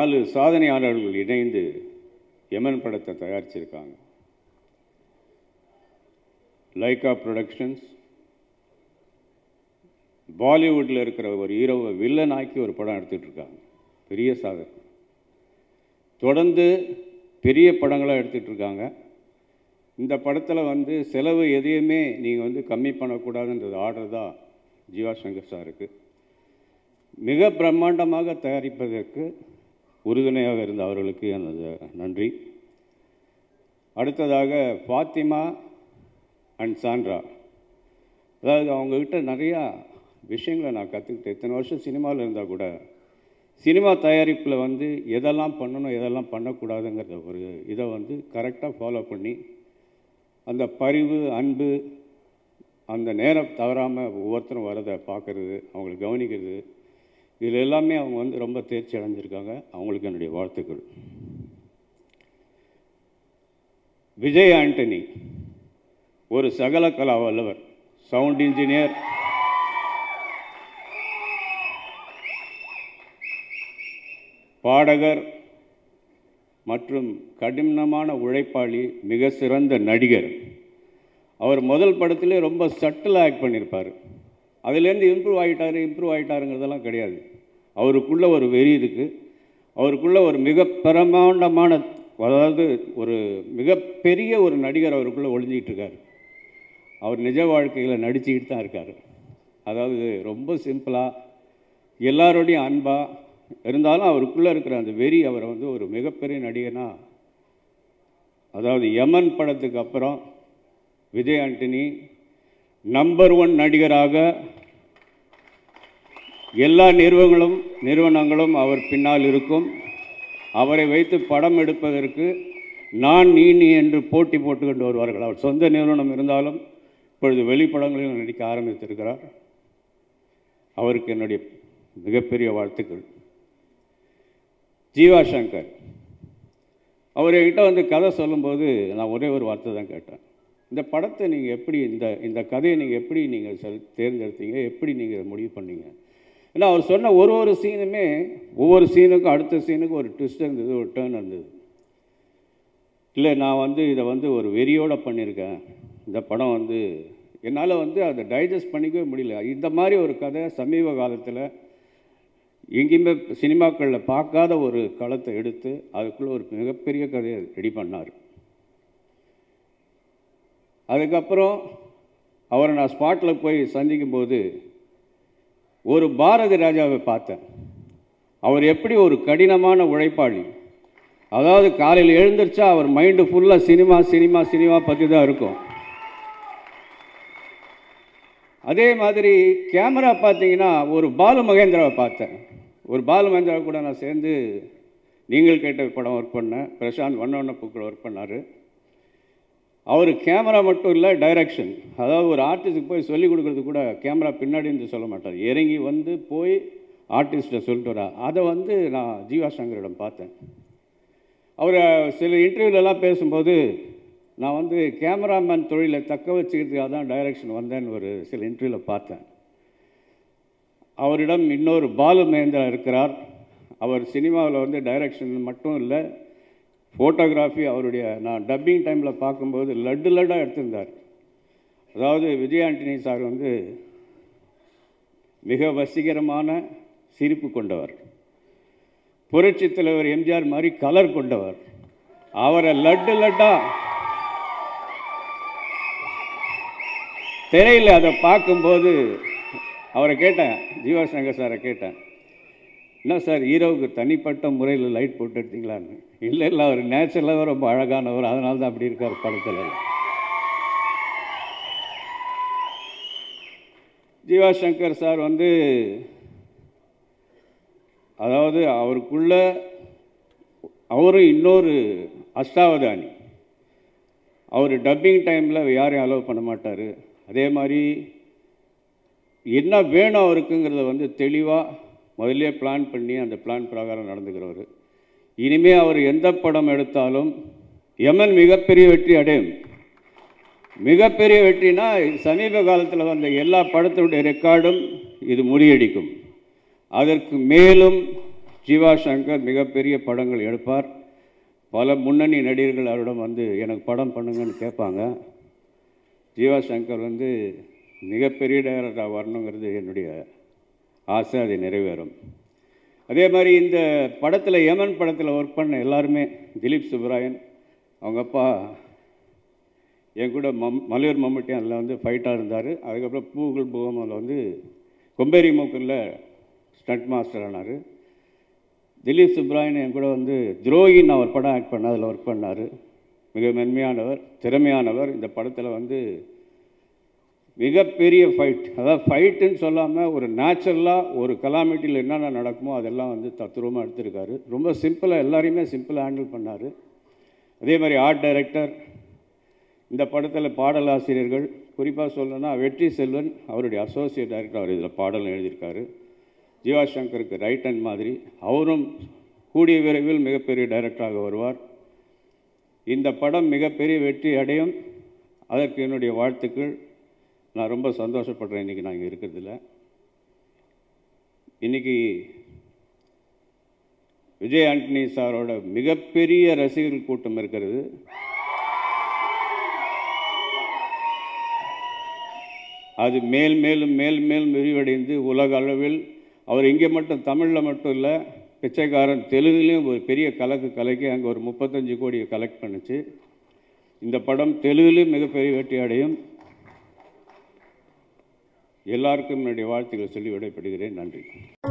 நாலு சாதனையாளர்கள் இணைந்து எமன் படத்தை தயாரிச்சிருக்காங்க லைகா ப்ரொடக்ஷன்ஸ் பாலிவுட்டில் இருக்கிற ஒரு ஹீரோவை வில்லன் ஆக்கி ஒரு படம் எடுத்துகிட்டு இருக்காங்க பெரிய சாதனை தொடர்ந்து பெரிய படங்களாக எடுத்துகிட்டு இருக்காங்க இந்த படத்தில் வந்து செலவு எதையுமே நீங்கள் வந்து கம்மி பண்ணக்கூடாதுன்றது ஆர்டர் தான் ஜீவா சங்கர் சாருக்கு மிக பிரம்மாண்டமாக தயாரிப்பதற்கு உறுதுணையாக இருந்த அவர்களுக்கு எனது நன்றி அடுத்ததாக ஃபாத்திமா அண்ட் சாண்ட்ரா அதாவது அவங்கக்கிட்ட நிறையா விஷயங்களை நான் கற்றுக்கிட்டேன் இத்தனை வருஷம் சினிமாவில் இருந்தால் கூட சினிமா தயாரிப்பில் வந்து எதெல்லாம் பண்ணணும் எதெல்லாம் பண்ணக்கூடாதுங்கிறத ஒரு இதை வந்து கரெக்டாக ஃபாலோ பண்ணி அந்த பரிவு அன்பு அந்த நேரம் தவறாமல் ஒவ்வொருத்தரும் வரதை பார்க்குறது அவங்களை கவனிக்கிறது இதில் எல்லாமே அவங்க வந்து ரொம்ப தேர்ச்சி அடைஞ்சிருக்காங்க அவங்களுக்கு என்னுடைய வாழ்த்துக்கள் விஜய் ஆண்டனி ஒரு சகல கலா வல்லவர் சவுண்ட் இன்ஜினியர் பாடகர் மற்றும் கடினமான உழைப்பாளி மிக சிறந்த நடிகர் அவர் முதல் படத்திலே ரொம்ப சட்டில் ஆக்ட் பண்ணியிருப்பார் அதுலேருந்து இம்ப்ரூவ் ஆகிட்டாரு இம்ப்ரூவ் ஆகிட்டாருங்கிறதெல்லாம் கிடையாது அவருக்குள்ள ஒரு வெறி இருக்குது அவருக்குள்ள ஒரு மிக பிரமாண்டமான அதாவது ஒரு மிகப்பெரிய ஒரு நடிகர் அவருக்குள்ளே ஒளிஞ்சிக்கிட்டு இருக்கார் அவர் நிஜ வாழ்க்கையில் நடிச்சுக்கிட்டு தான் இருக்கார் அதாவது ரொம்ப சிம்பிளாக எல்லாரோடையும் அன்பாக இருந்தாலும் அவருக்குள்ளே இருக்கிற அந்த வெறி அவரை வந்து ஒரு மிகப்பெரிய நடிகனா அதாவது யமன் படத்துக்கு அப்புறம் விஜய் ஆண்டனி நம்பர் ஒன் நடிகராக எல்லா நிறுவனங்களும் நிறுவனங்களும் அவர் பின்னால் இருக்கும் அவரை வைத்து படம் எடுப்பதற்கு நான் நீ நீ என்று போட்டி போட்டுக்கொண்டு வருவார்கள் அவர் சொந்த நிறுவனம் இருந்தாலும் இப்பொழுது வெளிப்படங்களில் நடிக்க ஆரம்பித்திருக்கிறார் அவருக்கு என்னுடைய மிகப்பெரிய வாழ்த்துக்கள் ஜீவா சங்கர் அவர் என்கிட்ட வந்து கதை சொல்லும்போது நான் ஒரே ஒரு வார்த்தை தான் கேட்டேன் இந்த படத்தை நீங்கள் எப்படி இந்த இந்த கதையை நீங்கள் எப்படி நீங்கள் செல் தேர்ந்தெடுத்தீங்க எப்படி நீங்கள் முடிவு பண்ணீங்க ஏன்னா அவர் சொன்ன ஒரு ஒரு சீனுமே ஒவ்வொரு சீனுக்கும் அடுத்த சீனுக்கும் ஒரு ட்விஸ்ட் இருந்தது ஒரு டேர்ன் இருந்தது இல்லை நான் வந்து இதை வந்து ஒரு வெறியோடு பண்ணியிருக்கேன் இந்த படம் வந்து என்னால் வந்து அதை டைஜஸ்ட் பண்ணிக்கவே முடியல இந்த மாதிரி ஒரு கதை சமீப காலத்தில் எங்கேயுமே சினிமாக்களில் பார்க்காத ஒரு களத்தை எடுத்து அதுக்குள்ளே ஒரு மிகப்பெரிய கதையை ரெடி பண்ணார் அதுக்கப்புறம் அவரை நான் ஸ்பாட்டில் போய் சந்திக்கும் போது ஒரு பாரதி ராஜாவை பார்த்தேன் அவர் எப்படி ஒரு கடினமான உழைப்பாளி அதாவது காலையில் எழுந்திரிச்சா அவர் மைண்டு ஃபுல்லாக சினிமா சினிமா சினிமா பற்றி தான் இருக்கும் அதே மாதிரி கேமரா பார்த்தீங்கன்னா ஒரு பாலு மகேந்திராவை பார்த்தேன் ஒரு பாலு மகேந்திரா கூட நான் சேர்ந்து நீங்கள் கேட்ட படம் ஒர்க் பண்ணேன் பிரசாந்த் வண்ண பூக்கள் ஒர்க் பண்ணார் அவர் கேமரா மட்டும் இல்லை டைரக்ஷன் அதாவது ஒரு ஆர்டிஸ்ட்டுக்கு போய் சொல்லிக் கொடுக்குறது கூட கேமரா பின்னாடி இருந்து சொல்ல மாட்டார் இறங்கி வந்து போய் ஆர்டிஸ்ட்டை சொல்லிட்டு வரா அதை வந்து நான் ஜீவா சங்கரிடம் பார்த்தேன் அவர் சில இன்டர்வியூலலாம் பேசும்போது நான் வந்து கேமராமேன் தொழிலை தக்க வச்சுக்கிறதுக்காக தான் டைரக்ஷன் வந்தேன்னு ஒரு சில இன்டர்வியூவில் பார்த்தேன் அவரிடம் இன்னொரு பாலு மகேந்திரா இருக்கிறார் அவர் சினிமாவில் வந்து டைரக்ஷன் மட்டும் இல்லை ஃபோட்டோகிராஃபி அவருடைய நான் டப்பிங் டைமில் பார்க்கும்போது லட்டு லட்டாக எடுத்திருந்தார் அதாவது விஜய் ஆண்டனி சார் வந்து மிக வசீகரமான சிரிப்பு கொண்டவர் புரட்சி தலைவர் எம்ஜிஆர் மாதிரி கலர் கொண்டவர் அவரை லட்டு லட்டா திரையில் அதை பார்க்கும்போது அவரை கேட்டேன் ஜீவா சங்கர் சாரை கேட்டேன் என்ன சார் ஹீரோவுக்கு தனிப்பட்ட முறையில் லைட் போட்டு எடுத்தீங்களான்னு இல்லை இல்லை அவர் நேச்சுரலாக ரொம்ப அழகானவர் அதனால தான் அப்படி இருக்கார் படத்தில் ஜீவா சங்கர் சார் வந்து அதாவது அவருக்குள்ள அவரும் இன்னொரு அஷ்டாவதானி அவர் டப்பிங் டைமில் யாரையும் அலோவ் பண்ண மாட்டார் அதே மாதிரி என்ன வேணும் அவருக்குங்கிறத வந்து தெளிவாக முதல்ல பிளான் பண்ணி அந்த பிளான் பிரகாரம் நடந்துக்கிறவர் இனிமே அவர் எந்த படம் எடுத்தாலும் எமன் மிகப்பெரிய வெற்றி அடையும் மிகப்பெரிய வெற்றினா சமீப காலத்தில் வந்த எல்லா படத்தினுடைய ரெக்கார்டும் இது முறியடிக்கும் அதற்கு மேலும் ஜீவா சங்கர் மிகப்பெரிய படங்கள் எடுப்பார் பல முன்னணி நடிகர்கள் அவரிடம் வந்து எனக்கு படம் பண்ணுங்கன்னு கேட்பாங்க ஜீவா சங்கர் வந்து மிகப்பெரிய டைரக்டராக வரணுங்கிறது என்னுடைய ஆசை அது நிறைவேறும் அதே மாதிரி இந்த படத்தில் யமன் படத்தில் ஒர்க் பண்ண எல்லாருமே திலீப் சுப்ராயன் அவங்க அப்பா என் கூட மம் மலையூர் மம்முட்டி அதில் வந்து ஃபைட்டாக இருந்தார் அதுக்கப்புறம் பூகுல் பூகமில் வந்து கொம்பேரி மூக்கில் ஸ்டண்ட் மாஸ்டர் ஆனார் திலீப் சுப்ராயன் என் கூட வந்து துரோகின்னு அவர் படம் ஆக்ட் பண்ண அதில் ஒர்க் பண்ணார் மிக மென்மையானவர் திறமையானவர் இந்த படத்தில் வந்து மிகப்பெரிய ஃபைட் அதாவது ஃபைட்டுன்னு சொல்லாமல் ஒரு நேச்சுரலாக ஒரு கலாமிட்டியில் என்னென்ன நடக்குமோ அதெல்லாம் வந்து தத்துரூபமாக எடுத்திருக்காரு ரொம்ப சிம்பிளாக எல்லாரையுமே சிம்பிளாக ஹேண்டில் பண்ணார் அதே மாதிரி ஆர்ட் டைரக்டர் இந்த படத்தில் பாடலாசிரியர்கள் குறிப்பாக சொல்லணும்னா வெற்றி செல்வன் அவருடைய அசோசியேட் டைரக்டர் அவர் இதில் பாடல் எழுதியிருக்காரு ஜீவா சங்கருக்கு ரைட் ஹேண்ட் மாதிரி அவரும் கூடிய விரைவில் மிகப்பெரிய டைரக்டராக வருவார் இந்த படம் மிகப்பெரிய வெற்றி அடையும் அதற்கு என்னுடைய வாழ்த்துக்கள் நான் ரொம்ப சந்தோஷப்படுறேன் இன்றைக்கி நான் இங்கே இருக்கிறதில்ல இன்றைக்கி விஜய் ஆண்டனி சாரோட மிகப்பெரிய ரசிகர்கள் கூட்டம் இருக்கிறது அது மேல் மேலும் மேல் மேலும் விரிவடைந்து உலக அளவில் அவர் இங்கே மட்டும் தமிழில் மட்டும் இல்லை பிச்சைக்காரன் தெலுங்குலேயும் ஒரு பெரிய கலக்கு கலக்கி அங்கே ஒரு முப்பத்தஞ்சு கோடியை கலெக்ட் பண்ணுச்சு இந்த படம் தெலுங்குலேயும் மிகப்பெரிய வெற்றி அடையும் எல்லாருக்கும் என்னுடைய வாழ்த்துக்களை சொல்லி விடைபெறுகிறேன் நன்றி